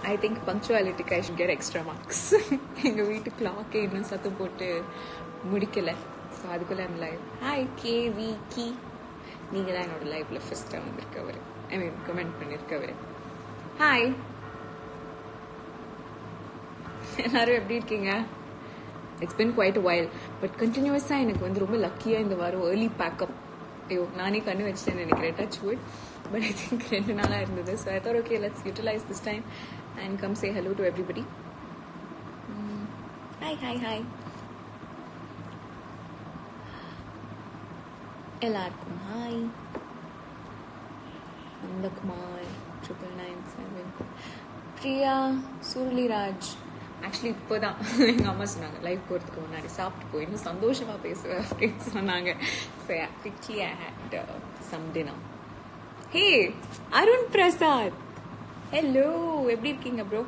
ஐ think பங்க்சுவாலிட்டிக்கு I should get extra marks எங்கள் வீட்டு கிளாக்கே இன்னும் சத்தம் போட்டு முடிக்கலை ஸோ அதுக்குள்ளே என் லைவ் ஹாய் கே வி கி நீங்கள் தான் என்னோட லைஃப்பில் ஃபஸ்ட்டாக வந்திருக்கவர் ஐ மீன் கமெண்ட் பண்ணியிருக்கவர் ஹாய் எல்லாரும் எப்படி இருக்கீங்க it's been quite while but கண்டினியூஸாக எனக்கு வந்து ரொம்ப லக்கியாக இந்த வாரம் ஏர்லி பேக்கப் ஐயோ நானே கண்ணு வச்சிட்டேன்னு நினைக்கிறேன் touch wood but I think ரெண்டு நாளாக இருந்தது so I thought okay let's utilise this time and come say hello to everybody hi hi hi எல்லாருக்கும் hi Nandakumar triple nine seven Priya Suruliraj actually இப்போ தான் எங்கள் அம்மா சொன்னாங்க லைவ் போகிறதுக்கு முன்னாடி சாப்பிட்டு போய் இன்னும் சந்தோஷமாக பேசுவேன் அப்படின்னு சொன்னாங்க so quickly I had some dinner hey Arun Prasad hello எப்படி இருக்கீங்க bro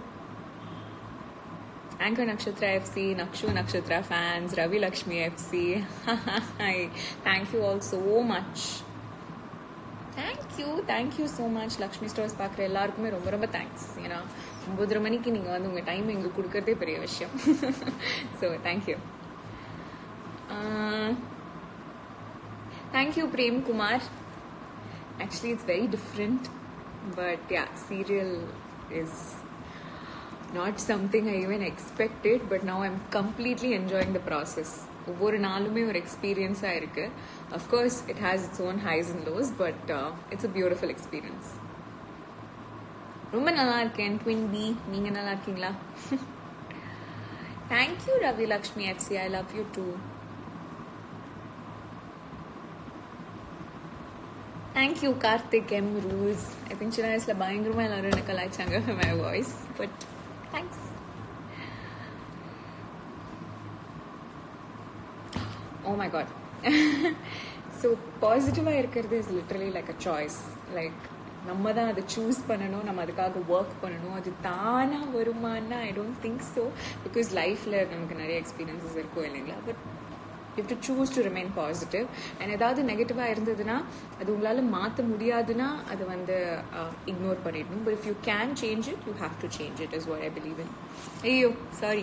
Anchor Nakshatra FC, Nakshu Nakshatra fans, Ravi Lakshmi FC. Hi. Thank you all so much. Thank you thank you so much Lakshmi stores பார்க்குற எல்லாருக்குமே ரொம்ப ரொம்ப தேங்க்ஸ் ஏன்னா ஒம்பதரை மணிக்கு நீங்கள் வந்து உங்கள் டைம் எங்களுக்கு கொடுக்கறதே பெரிய விஷயம் so thank you thank you Prem Kumar actually it's very different but yeah serial is not something I even expected but now I'm completely enjoying the process ஒவ்வொரு நாளுமே ஒரு எக்ஸ்பீரியன்ஸாக இருக்கு of course it has its own highs and lows but it's a beautiful experience ரொம்ப நல்லா இருக்கேன் twin B நீங்கள் நல்லா இருக்கீங்களா thank you Ravi Lakshmi FC I love you too thank you Karthik M rules I think சின்ன வயசில் பயங்கரமாக எல்லாரும் எனக்கு கலாய்ச்சாங்க my voice but thanks oh my god so பாசிட்டிவாக இருக்கிறது is literally like a choice like நம்ம தான் அதை சூஸ் பண்ணணும் நம்ம அதுக்காக ஒர்க் பண்ணணும் அது தானாக வருமானா I don't think so because லைஃப்பில் நமக்கு நிறைய எக்ஸ்பீரியன்சஸ் இருக்கும் இல்லைங்களா but you do choose to remain positive and ஏதாவது நெகட்டிவாக இருந்ததுன்னா அது உங்களால் மாற்ற முடியாதுன்னா அதை வந்து இக்னோர் பண்ணிடணும் but if you can change it you have to change it is what I believe in ஐயோ சாரி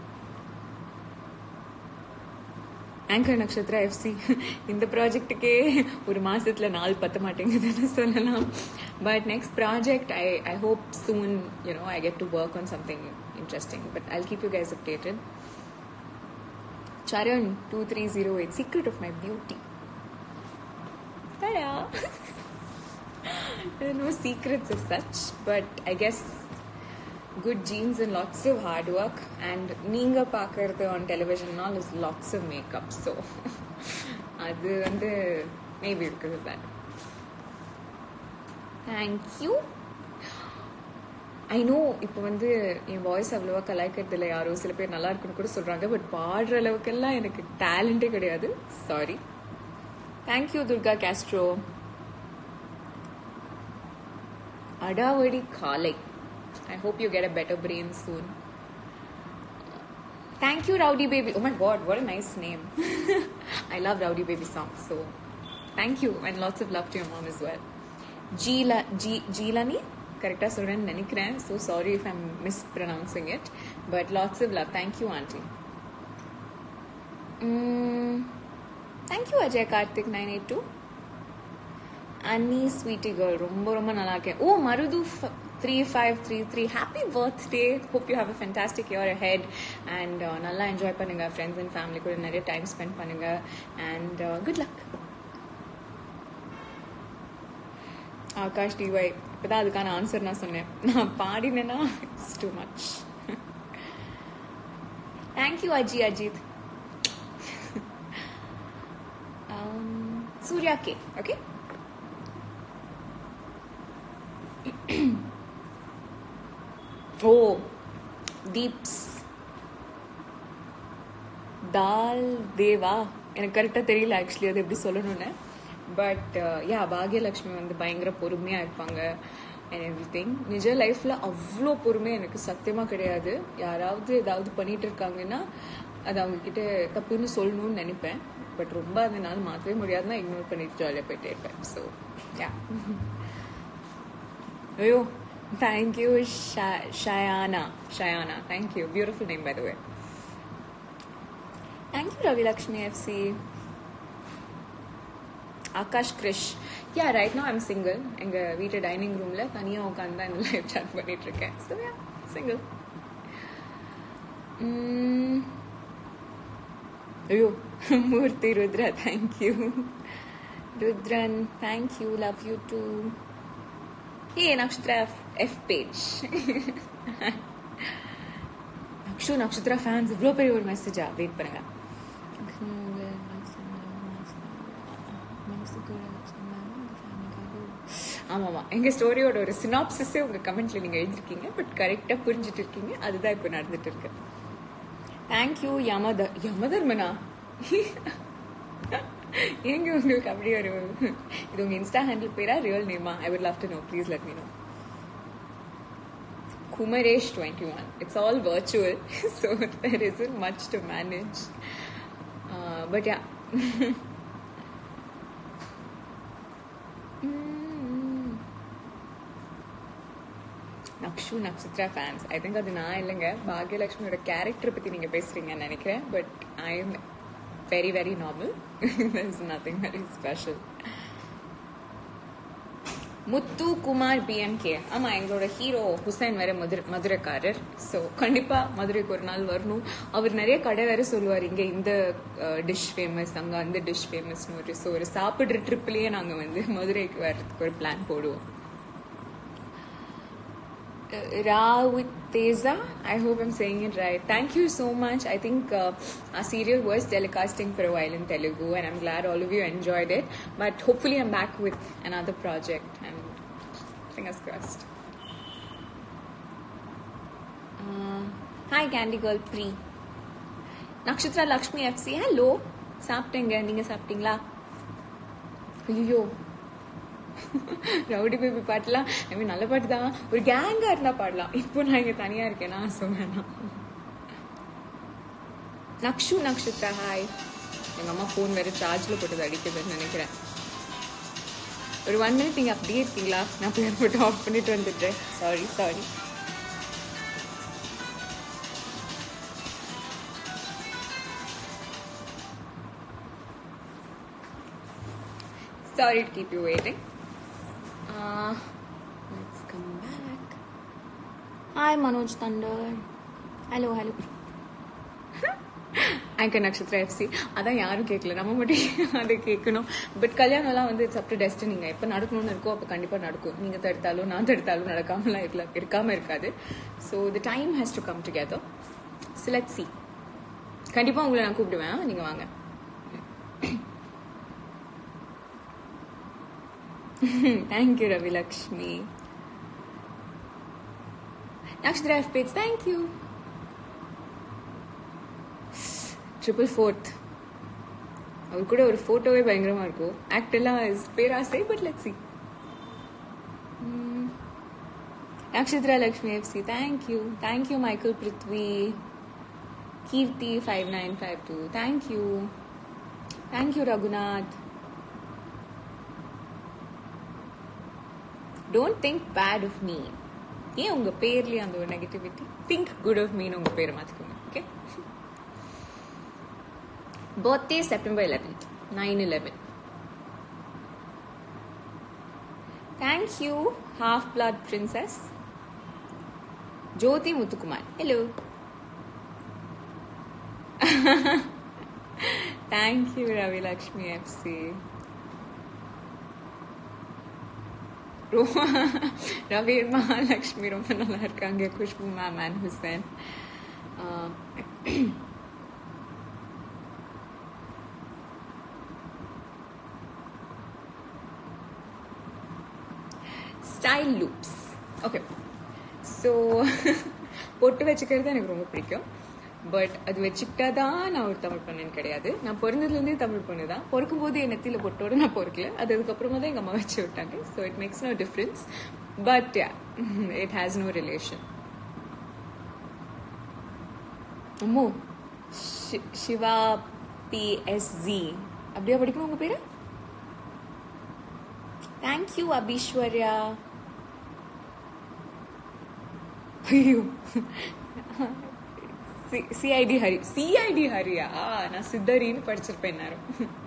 ஆங்கர் நக்ஷத்ரா எஃப்சி இந்த ப்ராஜெக்ட்டுக்கே ஒரு மாசத்துல நாள் பத்த மாட்டேங்குதுன்னு சொல்லலாம் but next project I I hope soon you know I get to work on something interesting but I keep you guys updated Charan 2308 Secret of My Beauty. Tada! there are no secrets as such, but I guess good genes and lots of hard work and நீங்க பார்க்கறது on television and all is lots of makeup so அது வந்து maybe இருக்குது that thank you I know இப்போ வந்து என் voice அவ்வளோவா கலாய்க்கிறது இல்லை யாரோ சில பேர் நல்லா இருக்குன்னு கூட சொல்கிறாங்க பட் பாடுற அளவுக்கெல்லாம் எனக்கு டேலண்டே கிடையாது சாரி தேங்க்யூ துர்கா கேஸ்ட்ரோ அடாவடி காலை I hope you get a better brain soon thank you rowdy baby oh my god what a nice name I love rowdy baby song so thank you and lots of love to your mom is well ஜீலா ஜி ஜீலானி கரெக்டாக சொல்கிறேன்னு நினைக்கிறேன் so sorry if I'm mispronouncing it but lots of love thank you aunty thank you Ajay Karthik nine eight two Annie sweetie girl ரொம்ப ரொம்ப நல்லா இருக்கேன் oh Marudhu three five three three happy birthday hope you have a fantastic year ahead and நல்லா enjoy பண்ணுங்கள் friends and family கூட நிறைய time spend பண்ணுங்கள் and good luck Akash D Y இப்போதான் அதுக்கான ஆன்சர் நான் சொன்னேன் நான் பாடினேன்னா இட்ஸ் டூ மச் தேங்க்யூ அஜி Ajith Surya K okay oh Deeps தால் தேவா எனக்கு கரெக்டாக தெரியல ஆக்சுவலி அது எப்படி சொல்லணும்னு பட் யா பாக்யலக்ஷ்மி வந்து பயங்கர பொறுமையாக இருப்பாங்க அண்ட் எவ்ரி திங் நிஜ லைஃப்பில் அவ்வளோ பொறுமை எனக்கு சத்தியமாக கிடையாது யாராவது ஏதாவது பண்ணிட்டு இருக்காங்கன்னா அது அவங்கக்கிட்ட தப்புன்னு சொல்லணும்னு நினைப்பேன் பட் ரொம்ப அதனால மாற்றவே முடியாதுன்னா இக்னோர் பண்ணிட்டு ஜாலியாக போயிட்டே இருப்பேன் ஸோ யா ஐயோ thank you Shayana Shayana thank you beautiful name by the way thank you Ravilakshmi FC Akash Krish yeah right no I'm single எங்கள் வீட்டு டைனிங் ரூமில் தனியாக உட்காந்து தான் இந்த லைவ் சாட் பண்ணிட்டு இருக்கேன் ஸோ யா சிங்கிள் ஐயோ Murthy Rudra thank you Rudran thank you love you too A Nakshatra F page Nakshu Nakshatra fans இவ்வளோ பெரிய ஒரு மெசேஜா வெயிட் பண்ணுங்க ஆமாம் எங்கள் ஸ்டோரியோட ஒரு சினாப்சிஸே உங்கள் கமெண்ட்ல நீங்கள் எழுதிருக்கீங்க பட் கரெக்டாக புரிஞ்சுட்டு இருக்கீங்க அதுதான் இப்போ நடந்துட்டு இருக்கு தேங்க்யூ யமதர் யமதர்மனா ஏங்க உங்களுக்கு அப்படி ஒரு இது உங்கள் இன்ஸ்டா ஹேண்டில் பேரா ரியல் நேமா I would love to know please let me know Kumaresh twenty one it's all virtual so there is much to manage but yeah Nakshu Nakshatra fans I think அது நான் இல்லைங்க பாக்யலட்சுமியோட கேரக்டர் பற்றி நீங்கள் பேசுகிறீங்கன்னு நினைக்கிறேன் but I am very very normal is nothing very special Muthu Kumar PMK ஆமாம் எங்களோட ஹீரோ ஹுசைன் வேற மதுரை மதுரைக்காரர் ஸோ கண்டிப்பாக மதுரைக்கு ஒரு நாள் வரணும் அவர் நிறைய கடை வேற சொல்லுவார் இங்கே இந்த டிஷ் ஃபேமஸ் அங்கே அந்த டிஷ் ஃபேமஸ்னு ஒரு ஸோ ஒரு சாப்பிட்ற ட்ரிப்லேயே நாங்கள் வந்து மதுரைக்கு வர்றதுக்கு ஒரு பிளான் போடுவோம் Rawit Teza. I hope I'm saying it right. Thank you so much. I think uh, our serial was telecasting for a while in Telugu, and I'm glad all of you enjoyed it. But hopefully, I'm back with another project, and fingers crossed. Uh, hi, Candy Girl Pre. Nakshatra Lakshmi FC hello சாப்பிட்டேங்க நீங்க சாப்பிட்டீங்களா ஐயோ rowdy baby பாட்டுலாம் ஐ மீன் நல்ல பாட்டு தான் ஒரு கேங்கா இருந்தா பாடலாம் இப்போ நான் இங்க தனியா இருக்கேனா ஸோ வேணாம் நக்ஷு நக்ஷத்ரா ஹாய் எங்க அம்மா ஃபோன் வேற சார்ஜ்ல போட்டது அடிக்குதுன்னு நினைக்கிறேன் ஒரு ஒன் மினிட் நீங்க அப்படியே இருக்கீங்களா நான் பிளேயர் போட்டு ஆஃப் பண்ணிட்டு வந்துட்டேன் sorry sorry Sorry to keep you waiting. Uh, let's come back. Hi, Manoj Thunder. Hello, hello. Anchor Nakshatra FC அதான் யாரும் கேட்கல நம்ம மட்டும் அதை கேட்கணும் பட் கல்யாணம்லாம் வந்து இட்ஸ் அப் டு டெஸ்டினிங்க எப்போ நடக்கணும்னு இருக்கோ அப்போ கண்டிப்பாக நடக்கும் நீங்கள் தடுத்தாலும் நான் தடுத்தாலும் நடக்காமலாம் இருக்கல இருக்காமல் இருக்காது so the time has to come together சிலட் சி கண்டிப்பாக உங்களை நான் கூப்பிடுவேன் நீங்கள் வாங்க Thank you, Ravi Lakshmi. Nakshatra F page, thank you. Triple fourth அவர் கூட ஒரு ஃபோட்டோவே பயங்கரமா இருக்கும் ஆக்ட் எல்லாம் இஸ் பேராசை but let see Nakshatra Lakshmi FC thank you thank you Michael Prithvi Keerthi five nine five two thank you thank you Raghunath don't think bad of me ஏன் உங்க பேர்லயே அந்த ஒரு negativity think good of me உங்க பேரை மாத்திக்கோங்க okay birthday September eleventh nine eleven thank you half flat princess Jothi Muthukumar hello thank you Ravi Lakshmi FC Ravi Mahalakshmi ரொம்ப நல்லா இருக்காங்க Khushbu ma'am and Hussain style loops okay so பொட்டு வச்சுக்கிறது எனக்கு ரொம்ப பிடிக்கும் பட் அது வச்சுக்கிட்டா தான் நான் ஒரு தமிழ் பொண்ணுன்னு கிடையாது நான் பிறந்ததுலேருந்தே தமிழ் பொண்ணு தான் பிறக்கும் போது என் நெத்தியில் பொட்டோட நான் பிறக்கல அது அதுக்கப்புறமா தான் எங்கள் அம்மா வச்சு விட்டாங்க so it makes no difference but it has no relation அம்மோ சிவா பிஎஸ்ஜி அப்படியா படிக்கணும் உங்கள் பேர் தேங்க்யூ அபீஸ்வர்யா ஐயோ சிஐடி ஹரி சிஐடி ஹரியா நான் சித்தரின்னு படிச்சிருப்பேன் நேரம்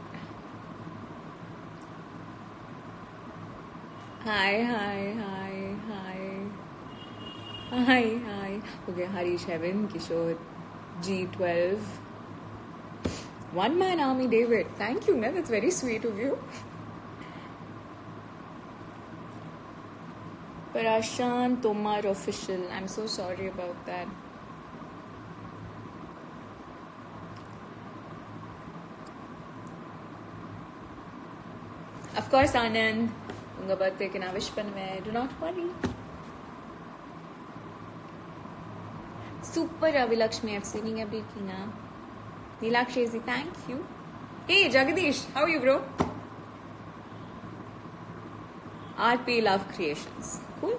hi hi hi hi hi hi okay Harish heaven Kishore ji twelve one man army David தேங்க்யூங்க that's very sweet of you Prashant Tomar official. I'm so sorry about that. Of course, Anand. உங்க பர்த்டேக்கு நான் wish பண்ணுவேன் do not worry super Ravilakshmi FC நீங்க எப்படி இருக்கீங்க Neelakshesi thank you hey Jagadish how you bro RP love creations cool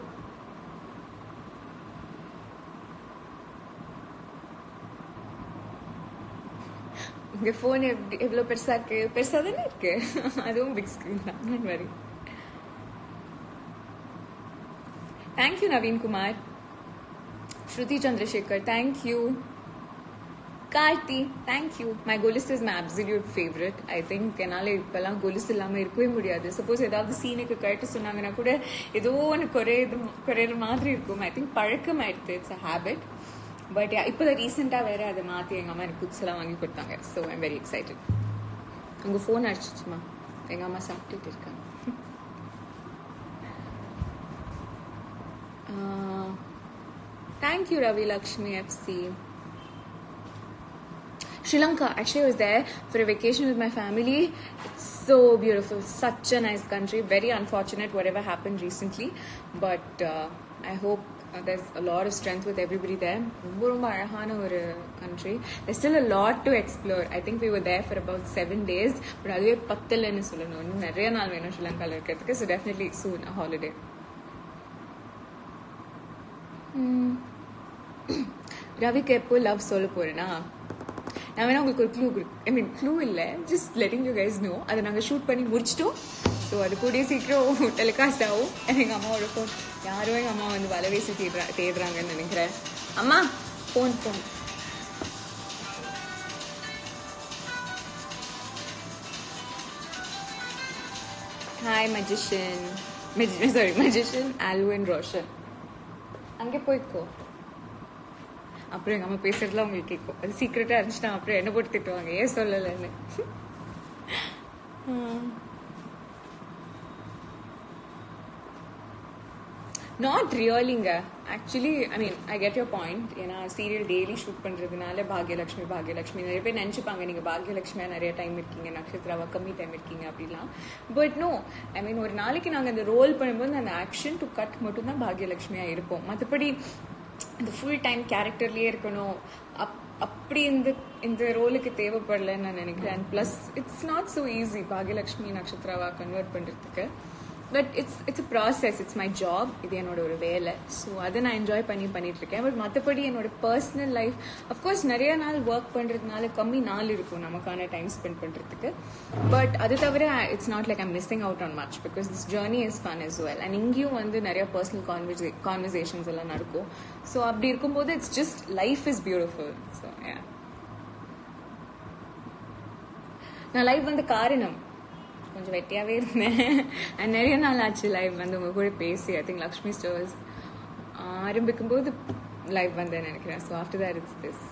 உங்க phone எப்படி எவ்வளோ பெருசா இருக்கு பெருசா தானே இருக்கு அதுவும் பிக் ஸ்க்ரீன் தான் don't worry thank you Naveen Kumar Shruti Chandrasekhar thank you Karthi thank you my kolus is my absolute favourite I think என்னால் இப்போல்லாம் கொலுஸ் இல்லாமல் இருக்கவே முடியாது சப்போஸ் ஏதாவது சீனுக்கு கரெக்டு சொன்னாங்கன்னா கூட ஏதோ ஒன்று குறையுது குறையிற மாதிரி இருக்கும் ஐ திங்க் பழக்கம் ஆயிடுது இட்ஸ் அ ஹேபிட் பட் இப்போ தான் ரீசெண்டாக வேறு அதை மாற்றி எங்கள் அம்மா எனக்கு புக்ஸ் எல்லாம் வாங்கி கொடுத்தாங்க ஸோ ஐம் வெரி எக்ஸைட்டட் உங்கள் ஃபோன் அடிச்சிச்சுமா எங்கள் அம்மா சாப்பிட்டுட்டு இருக்காங்க thank you Ravi Lakshmi FC Sri Lanka. Actually, I was there for a vacation with my family. It's so beautiful. Such a nice country. Very unfortunate whatever happened recently. But uh, I hope uh, there's a lot of strength with everybody there. ரொம்ப ரொம்ப அழகான ஒரு country. There's still a lot to explore. I think we were there for about seven days. But அதுவே பத்தலன்னு சொல்லணும் இன்னும் நிறைய நாள் வேணும் ஸ்ரீலங்காவில் இருக்கிறதுக்கு so definitely soon a holiday ரவிக்கு எப்போ லவ் சொல்ல போறேன்னா நான் வேணா உங்களுக்கு ஒரு க்ளூ ஐ மீன் க்ளூ இல்லை just letting you guys know அதை நாங்கள் ஷூட் பண்ணி முடிச்சிட்டோம் ஸோ அது கூடிய சீக்கிரம் டெலிகாஸ்ட் ஆகும் எங்கள் அம்மாவோட ஃபோன் யாரோ எங்கள் அம்மா வந்து வலை வீசி தேடுறா தேடுறாங்கன்னு நினைக்கிறேன் அம்மா phone phone hi magician sorry magician Alvin Roshan அங்கே போய்க்கோ அப்புறம் எங்கள் அம்மா பேசுறதுலாம் உங்களுக்கு கேட்கும் அது சீக்கிரட்டாக இருந்துச்சுன்னா அப்புறம் என்ன போட்டு திட்டுவாங்க ஏன் சொல்லலைன்னு நாட் ரியலிங்க actually I mean I get your point ஏன்னா சீரியல் டெய்லி ஷூட் பண்ணுறதுனால பாக்யலட்சுமி பாக்யலட்சுமி நிறைய பேர் நினச்சிப்பாங்க நீங்கள் பாக்யலட்சுமியாக நிறைய டைம் இருக்கீங்க நட்சத்திராவா கம்மி டைம் இருக்கீங்க அப்படிலாம் பட் நோ ஐ மீன் ஒரு நாளைக்கு நாங்கள் அந்த ரோல் பண்ணும்போது அந்த ஆக்ஷன் டு கட் மட்டும்தான் பாக்யலட்சுமியாக இருப்போம் மற்றபடி இந்த ஃபுல் டைம் கேரக்டர்லேயே இருக்கணும் அப் அப்படி இந்த இந்த ரோலுக்கு தேவைப்படலன்னு நான் நினைக்கிறேன் plus it's not so easy Bhagyalakshmi நட்சத்திராவா கன்வெர்ட் பண்ணுறதுக்கு but it's it's process it's my job இது என்னோட ஒரு வேலை ஸோ அதை நான் என்ஜாய் பண்ணி பண்ணிட்டு இருக்கேன் பட் மற்றபடி என்னோட பர்சனல் லைஃப் அஃப்கோர்ஸ் நிறைய நாள் ஒர்க் பண்ணுறதுனால கம்மி நாள் இருக்கும் நமக்கான டைம் ஸ்பெண்ட் பண்ணுறதுக்கு பட் அது தவிர it's not like I'm missing out on much because this journey is fun is well and இங்கேயும் வந்து நிறைய பர்சனல் கான்வர்சே கான்வர்சேஷன்ஸ் எல்லாம் நடக்கும் ஸோ அப்படி இருக்கும்போது it's just life is beautiful so நான் லைஃப் வந்து காரணம் கொஞ்சம் வெட்டியாகவே இருந்தேன் அண்ட் நிறைய நாள் ஆச்சு லைவ் வந்து உங்க கூட பேசி ஐ திங்க் லக்ஷ்மி ஸ்டோர்ஸ் ஆரம்பிக்கும் போது லைவ் வந்தேன் நினைக்கிறேன் so after that it's this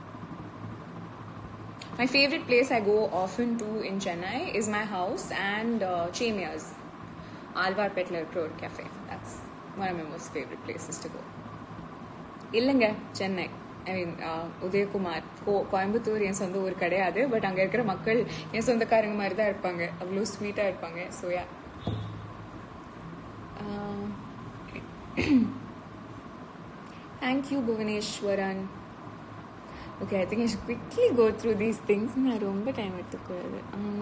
My favorite place I go often to in Chennai is my house and uh, Chemia's, Alvar Petler Road Cafe. That's one of my most favorite places to go. இல்லைங்க சென்னை ஐ மீன் உதயகுமார் கோ கோயம்புத்தூர் என் சொந்த ஊர் கிடையாது but அங்கே இருக்கிற மக்கள் என் சொந்தக்காரங்க மாதிரி தான் இருப்பாங்க அவ்வளோ ஸ்வீட்டாக இருப்பாங்க so yeah thank you Bhuvaneswaran okay I think I quickly go through these things நான் ரொம்ப டைம் எடுத்துக்கூடாது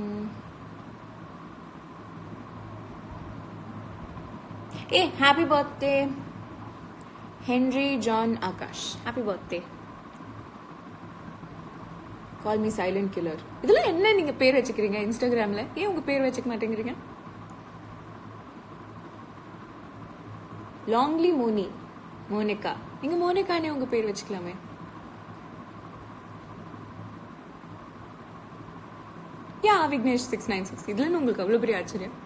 a happy birthday Henry John Akash happy birthday call me silent killer இதெல்லாம் என்ன நீங்க பேர் வச்சுக்கிறீங்க இன்ஸ்டாகிராம்ல ஏன் உங்க பேர் வச்சுக்க மாட்டேங்கிறீங்க லாங்லி மோனி மோனிகா நீங்க மோனிகானே உங்க பேர் வச்சுக்கலாமே yeah Vignesh six nine six இதுல உங்களுக்கு அவ்வளவு பெரிய ஆச்சரியம்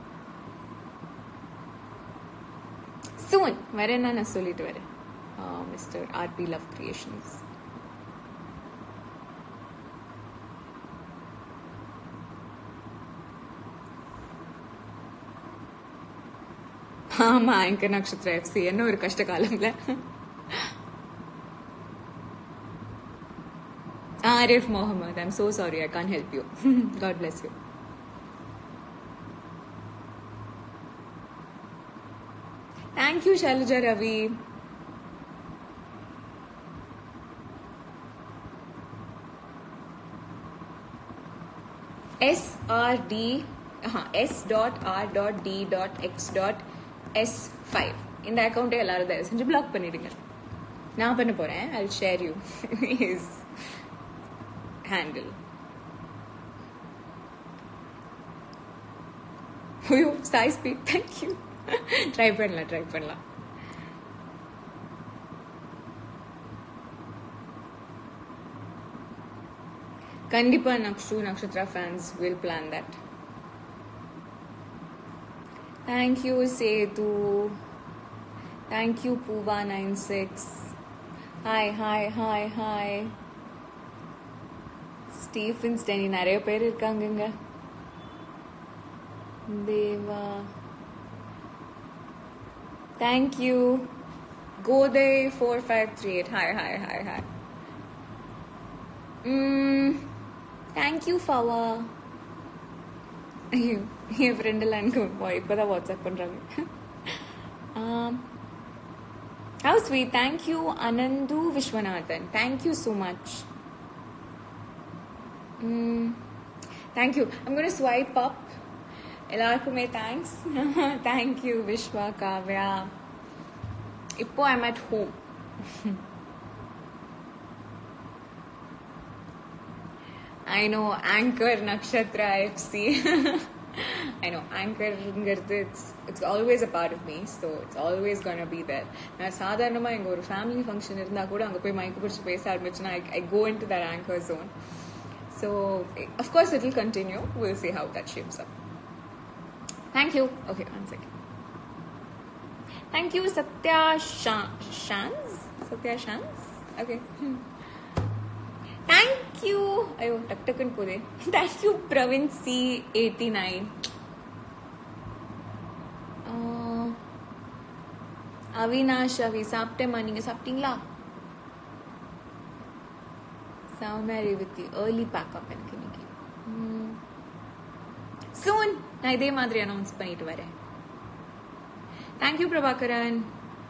சூன் வரேன்னா நான் சொல்லிட்டு வரேன் மிஸ்டர் ஆர்பி லவ் கிரியேஷன்ஸ் ஆமா ஆங்கர் நட்சத்திர எஃப்சி என்ன ஒரு கஷ்ட காலம்ல Arif Mohammed I'm so sorry I Khan help you got bless you thank you Shailaja Ravi S R D S dot R dot D dot X dot S five இந்த அக்கௌண்ட்டை எல்லாரும் தயவு செஞ்சு பிளாக் பண்ணிடுங்க நான் பண்ண போறேன் I share you is handle ஐயோ சாய் ஸ்பீட் தேங்க்யூ ட்ரை பண்ணலாம் ட்ரை பண்ணலாம் கண்டிப்பா Nakshu Nakshatra fans will plan that thank you Sethu thank you Poova nine six hi hi hi hi Stephen Steny நிறைய பேர் இருக்காங்கங்க Deva thank you Kothai four five three eight hi hi hi hi thank you ஃபவா ஐயோ என் ஃப்ரெண்டெல்லாம் எனக்கு இப்போதான் வாட்ஸ்அப் பண்ணுறாங்க how sweet thank you Ananthu Viswanathan thank you so much thank you I'm gonna swipe up எல்லாருக்குமே thanks thank you Viswa Kavya இப்போ I'm at home I know anchor Nakshatra FC I know ஆங்கருங்கிறது it's it's always a part of me so it's always can be there நான் சாதாரணமாக எங்கள் ஒரு family function இருந்தால் கூட அங்கே போய் மைக்கு பிடிச்சி பேச ஆரம்பிச்சுன்னா I I go into that anchor zone so of course it will continue will see how that shapes up thank you okay one second thank you Sathya ஷான்ஸ் சத்யா ஷான்ஸ் ஓகே தேங்க் யூ ஐயோ டக் டக்குன்னு போதே thank you Praveen C eighty nine Avinash Avi சாப்பிட்டேம்மா நீங்க சாப்பிட்டீங்களா சௌமேரி with early backup எனக்கு இன்னைக்கு சூன் நான் இதே மாதிரி அனௌன்ஸ் பண்ணிட்டு வரேன் thank you Prabhakaran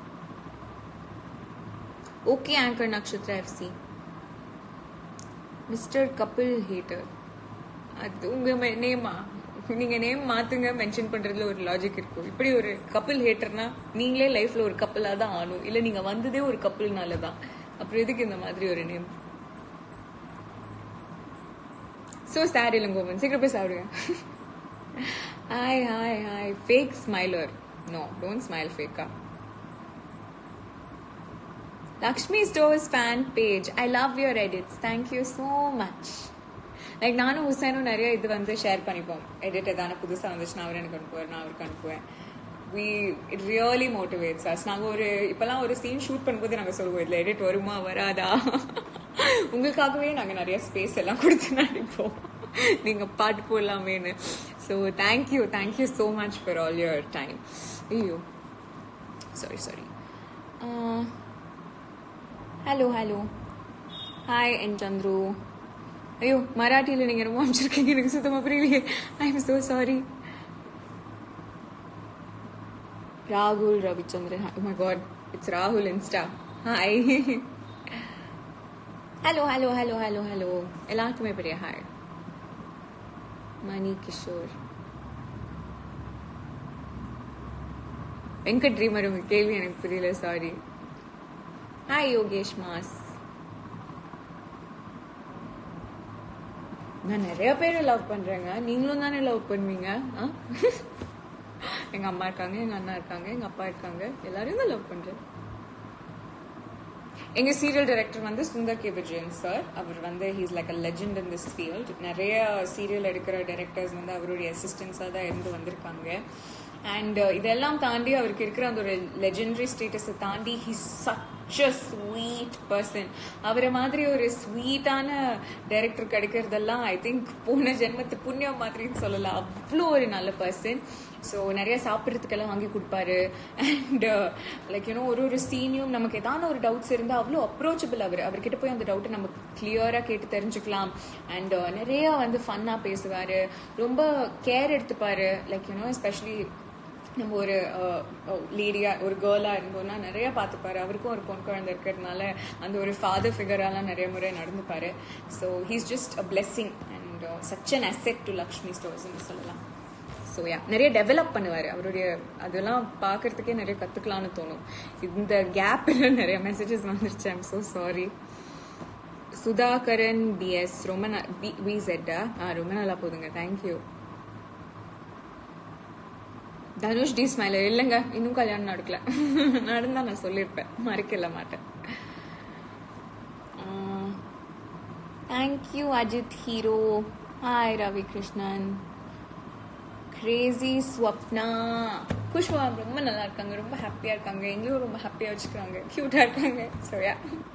okay anchor Nakshatra FC mister Kapil hater அது உங்க நேமா நீங்க நேம் மாத்துங்க மென்ஷன் பண்றதுல ஒரு லாஜிக் இருக்கும் இப்படி ஒரு கப்பிள் ஹேட்டர்னா நீங்களே லைஃப்ல ஒரு கப்பலா தான் ஆனும் இல்ல நீங்க வந்ததே ஒரு கப்பிள்னால தான் அப்புறம் எதுக்கு இந்த மாதிரி ஒரு நேம் சோ சார் இளங்கோவன் சீக்கிரம் போய் சாப்பிடுங்க hi hi hi fake smiler no don't smile ஃபேக்கா Lakshmi stores fan page I love your edits thank you so much like நானும் ஹுசைனும் நிறைய இது வந்து ஷேர் பண்ணிப்போம் எடிட் எதான புதுசாக வந்துச்சுன்னா அவர் எனக்கு அனுப்புவார் நான் அவருக்கு அனுப்புவேன் we it really motivates us நாங்கள் ஒரு இப்போல்லாம் ஒரு சீன் ஷூட் பண்ணும்போது நாங்கள் சொல்லுவோம் இதில் எடிட் வருமா வராதா உங்களுக்காகவே நாங்கள் நிறைய ஸ்பேஸ் எல்லாம் கொடுத்து நடிப்போம் நீங்கள் பாட்டு போடலாமேன்னு so thank you thank you so much for all your time ஐயோ sorry sorry hello hello hi என் சந்துரு ஐயோ மராட்டியில் நீங்கள் ரொம்ப அமைச்சிருக்கீங்க எனக்கு சுத்தமாக புரியலையே ஐ எம் ஸோ சாரி ராகுல் ரவிச்சந்திரன் மை காட் இட்ஸ் ராகுல் Insta hi hello hello hello hello hello எல்லாருக்குமே பெரிய ஹாய் மணி கிஷோர் வெங்கட் ட்ரீமர் உங்க கேள்வி எனக்கு புரியல சாரி ஹாய் யோகேஷ் மாஸ் நான் நிறைய பேரை லவ் பண்றேங்க நீங்களும் தானே லவ் பண்ணுவீங்க ஆ? எங்க அம்மா இருக்காங்க எங்க அண்ணா இருக்காங்க எங்க அப்பா இருக்காங்க எல்லாரையும் தான் லவ் பண்றேன் எங்க சீரியல் டைரக்டர் வந்து சுந்தர் கே விஜயன் சார் அவர் வந்து he's like a legend in this field நிறைய சீரியல் எடுக்கிற டைரக்டர்ஸ் வந்து அவருடைய அசிஸ்டன்ஸாக தான் இருந்து வந்திருக்காங்க அண்ட் இதெல்லாம் தாண்டி அவருக்கு இருக்கிற அந்த ஒரு லெஜெண்டரி ஸ்டேட்டஸை தாண்டி he's such a sweet person அவரை மாதிரி ஒரு ஸ்வீட்டான டைரக்டர் கிடைக்கிறதெல்லாம் ஐ திங்க் போன ஜென்மத்து புண்ணியம் மாதிரின்னு சொல்லலாம் அவ்வளோ ஒரு நல்ல பர்சன் ஸோ நிறைய சாப்பிட்றதுக்கெல்லாம் வாங்கி கொடுப்பாரு அண்ட் லைக் யூனோ ஒரு ஒரு சீனியும் நமக்கு ஏதான ஒரு டவுட்ஸ் இருந்தால் அவ்வளோ அப்ரோச்சபிள் அவர் அவர்கிட்ட போய் அந்த டவுட்டை நம்ம கிளியராக கேட்டு தெரிஞ்சுக்கலாம் அண்ட் நிறைய வந்து ஃபன்னாக பேசுவார் ரொம்ப கேர் எடுத்துப்பாரு லைக் யூனோ எஸ்பெஷலி நம்ம ஒரு லேடியா ஒரு கேர்ளா இருந்தோம்னா நிறைய பார்த்துப்பாரு அவருக்கும் ஒரு பொன் குழந்தை இருக்கிறதுனால அந்த ஒரு ஃபாதர் ஃபிகராலாம் நிறைய முறை நடந்துப்பாரு so he's just a blessing and such an asset to Lakshmi ஸ்டோர்ஸ்னு சொல்லலாம் ஸோ யா நிறைய டெவலப் பண்ணுவார் அவருடைய அதெல்லாம் பார்க்கறதுக்கே நிறைய கற்றுக்கலான்னு தோணும் இந்த கேப்பில் நிறைய மெசேஜஸ் வந்துருச்சு I'm so sorry Sudhakaran PS ரொம்ப பி விசெட்டா ஆ ரொம்ப நல்லா போதுங்க தேங்க்யூ தனுஷ் டி ஸ்மைலர் இல்லைங்க இன்னும் கல்யாணம் நடக்கல நடந்தா நான் சொல்லியிருப்பேன் மறைக்கல மாட்டேன் thank you Ajith hero hi Ravi Krishnan crazy Swapna Kushwa ரொம்ப நல்லா இருக்காங்க ரொம்ப ஹாப்பியாக இருக்காங்க எங்களையும் ரொம்ப ஹாப்பியாக வச்சுக்கிறாங்க க்யூட்டாக இருக்காங்க ஸோயா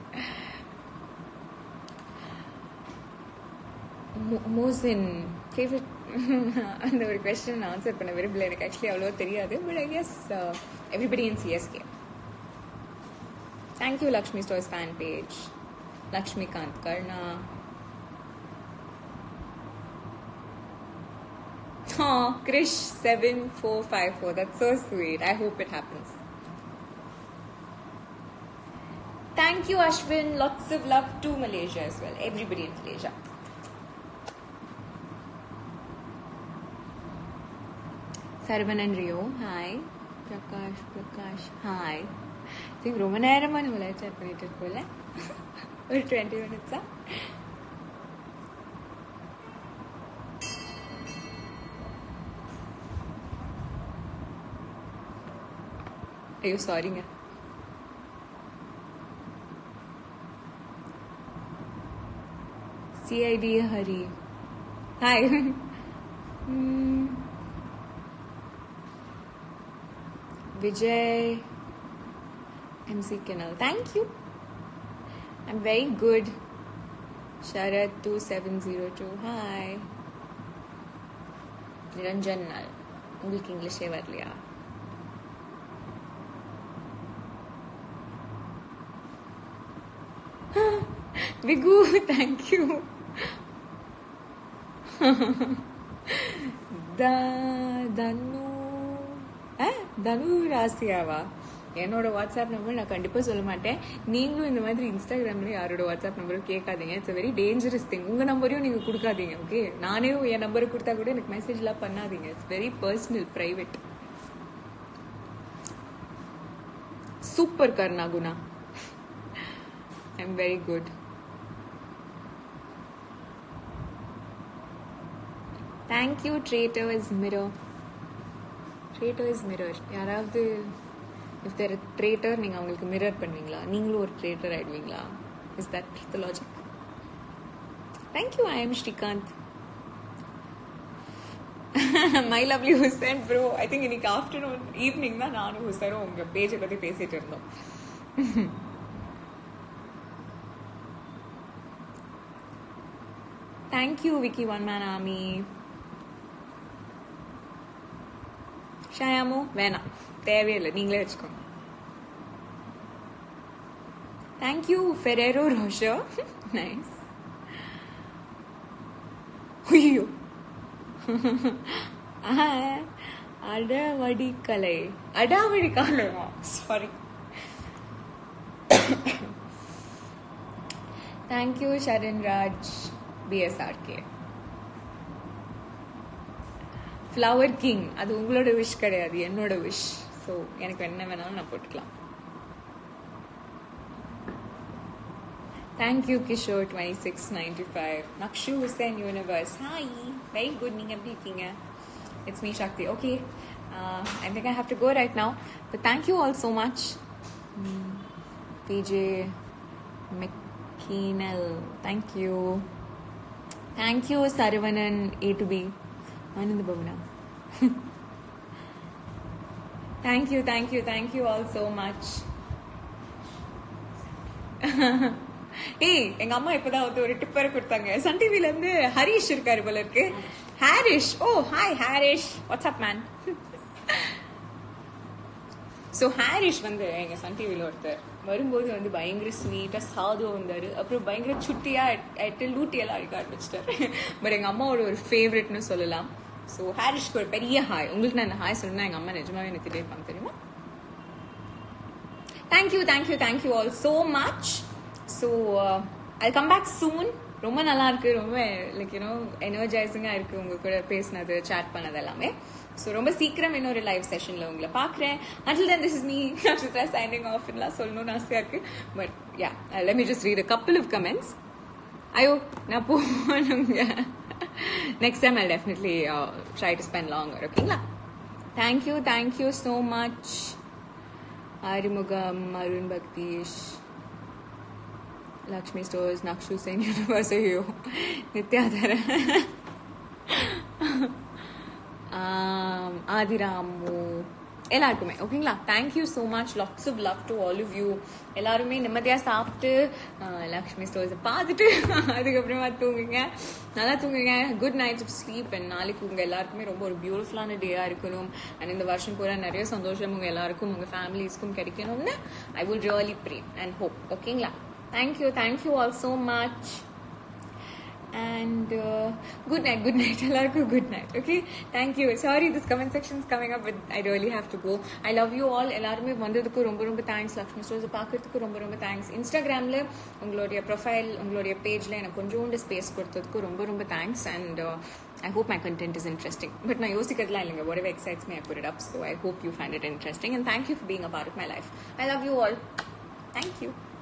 மோசின் ஃபேவரட் அந்த ஒரு கொஸ்டின் ஆன்சர் பண்ண விரும்பல எனக்கு ஆக்சுவலி அவ்வளோ தெரியாது but I guess everybody in CSK thank you Lakshmi stores fan page Lakshmikanth Karna Oh, Krish seven four five four. That's so sweet. I hope it happens. Thank you, Ashwin. Lots of love to Malaysia as well. Everybody in Malaysia. Saravanan Rio hi Prakash Prakash hi think ரொம்ப நேரமாக நம்ம live chat பண்ணிட்டு இருக்கோம்ல ஒரு twenty மினிட்ஸா ஐயோ சாரிங்க CID Hari hi Vijay MC channel thank you I'm very good Sharath two seven zero two hi Niranjan நாள் உங்களுக்கு இங்கிலீஷே வரலையா விகு தேங்க்யூ தனு தனு ராசியாவா என்னோட வாட்ஸ்அப் நம்பர் நான் கண்டிப்பாக சொல்ல மாட்டேன் நீங்களும் இந்த மாதிரி இன்ஸ்டாகிராம்ல யாரோட வாட்ஸ்அப் நம்பரும் கேட்காதீங்க இட்ஸ் வெரி டேஞ்சரஸ் திங் உங்கள் நம்பரையும் நீங்கள் கொடுக்காதீங்க ஓகே நானே என் நம்பரை கொடுத்தா கூட எனக்கு மெசேஜ்லாம் பண்ணாதீங்க it's very personal private super Karna Guna I am very good thank you traitor is mirror traitor is mirror யாராவது இஃப் தேர் ட்ரேட்டர் நீங்கள் அவங்களுக்கு மிரர் பண்ணுவீங்களா நீங்களும் ஒரு ட்ரேட்டர் ஆயிடுவீங்களா is that the logic thank you I am Srikanth my lovely Hussain bro I think இன்னைக்கு afternoon evening தான் நானும் ஹுசேனும் உங்கள் பேஜை பற்றி பேசிட்டு இருந்தோம் தேங்க்யூ விக்கி ஒன் மேன் ஆமி ஷாயாமோ வேணாம் தேவையில்லை நீங்களே வச்சுக்கோங்க தேங்க்யூ ஃபெரேரோ ரோஷோ நைஸ் ஐயோ அடவடி கலை அடாவடி கலைமா sorry thank you Sharan Raj PSRK flower king அது உங்களோட விஷ் கிடையாது என்னோட விஷ் ஸோ எனக்கு என்ன வேணாலும் நான் போட்டுக்கலாம் thank you Kishore twenty six ninety five Nakshu Hussain universe hi very good நீங்கள் எப்படி இருக்கீங்க it's me Sakthi okay I think I have to go right now but thank you all so much PJ மெக்கீனல் thank you thank you Saravanan A to B Anantha Bhavana thank you thank you thank you all so much ஏய் எங்க அம்மா இப்பதான் வந்து ஒரு டிப்பர் கொடுத்தாங்க சன் டிவில இருந்து ஹரிஷ் இருக்காரு போல இருக்கு Harish oh hi Harish what's up man so Harish வந்து எங்க சன் டிவில ஒருத்தர் வரும்போது வந்து பயங்கர ஸ்வீட்டா சாதுவா வந்தாரு அப்புறம் பயங்கர சுட்டியா எட்டு லூட்டி எல்லாம் அடிக்க ஆரம்பிச்சிட்டாரு பட் எங்க அம்மாவோட ஒரு ஃபேவரட்னு சொல்லலாம் ஸோ ஹாரிஷ்க்கு ஒரு பெரிய ஹாய் உங்களுக்கு நான் இந்த ஹாய் சொல்லணும்னா எங்க அம்மா நிஜமாவே எனக்கு தெரியிருப்பாங்க தெரியுமா thank you thank you thank you all so much so I come back soon ரொம்ப நல்லா இருக்கு ரொம்ப லைக் யூனோ எனர்ஜைசிங்காக இருக்கு உங்க கூட பேசினது சேட் பண்ணது எல்லாமே ஸோ ரொம்ப சீக்கிரம் இன்னொரு லைவ் செஷனில் உங்களை பார்க்குறேன் until then this is me Nakshatra signing ஆஃப்லாம் சொல்லணும்னு ஆசையாக இருக்கு but ya let me just read a couple of comments ஐயோ நான் போகணுங்க next time I definitely try to spend longer ஓகேங்களா thank you thank you so much Arumugam Arun Bhakthish Lakshmi stores Nakshu சென் யூனிவர்ஸ் ஐயோ நித்யாதர ஆதிராமு எல்லாருக்குமே ஓகேங்களா thank you so much lots of love to all of you எல்லாருமே நிம்மதியாக சாப்பிட்டு லக்ஷ்மி ஸ்டோர்ஸை பார்த்துட்டு அதுக்கப்புறமா தூங்குங்க நல்லா தூங்குங்க good night of sleep and நாளைக்கு உங்கள் எல்லாருக்குமே ரொம்ப ஒரு பியூட்டிஃபுல்லான டேயாக இருக்கணும் அண்ட் இந்த வருஷம் பூரா நிறைய சந்தோஷம் உங்கள் எல்லாருக்கும் உங்கள் ஃபேமிலிஸ்க்கும் கிடைக்கணும்னு I will really pray and hope ஓகேங்களா thank you thank you all so much and uh, good night good night எல்லாருக்கும் good night okay thank you sorry this comment section is coming up but i really have to go i love you all எல்லாருமே வந்ததுக்கு ரொம்ப ரொம்ப thanks Lakshmi stores பார்க்கறதுக்கு ரொம்ப ரொம்ப thanks இன்ஸ்டாகிராமில் உங்களுடைய ப்ரொஃபைல் உங்களுடைய பேஜில் எனக்கு கொஞ்சோண்டு ஸ்பேஸ் கொடுத்ததுக்கு ரொம்ப ரொம்ப thanks and I hope my content is interesting but நான் யோசிக்கிறதுலாம் இல்லைங்க whatever excites me i put it up so i hope you find it interesting and thank you for being a part of my life i love you all thank you